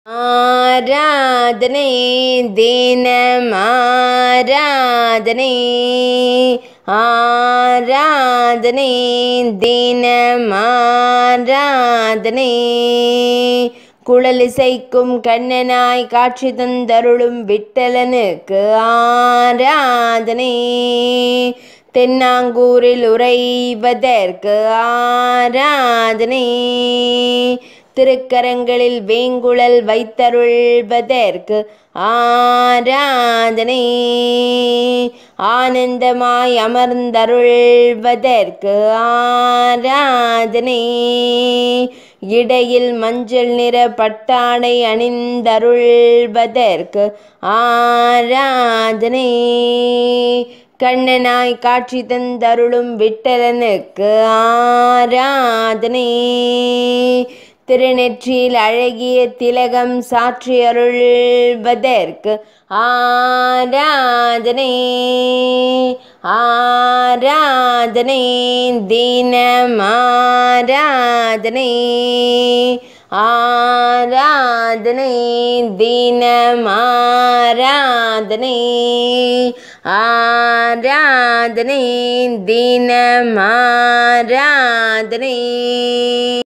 ஆராதனை தினம் ஆராதனை ஆராதனை தினம் ஆராதனை குழலிசைக்கும் கண்ணனாய் காட்சி தந்தருளும் விட்டலனுக்கு ஆராதனை தென்னாங்கூரில் உறைவதற்கு ஆராதனை திருக்கரங்களில் வேங்குழல் வைத்தருள்வதற்கு ஆராதனை ஆனந்தமாய் அமர்ந்தருள்வதற்கு ஆராதனை இடையில் மஞ்சள் நிற பட்டாடை அணிந்தருள்வதற்கு ஆராதனை கண்ணனாய் காட்சி தந்தருளும் விட்டலனுக்கு ஆராதனை திருநெற்றியில் அழகிய திலகம் சாற்றி அருள்வதற்கு ஆராதனை ஆராதனை தினம் ஆராதனை ஆராதனை தினம் ஆராதனை ஆராதனை தினம் ஆராதனை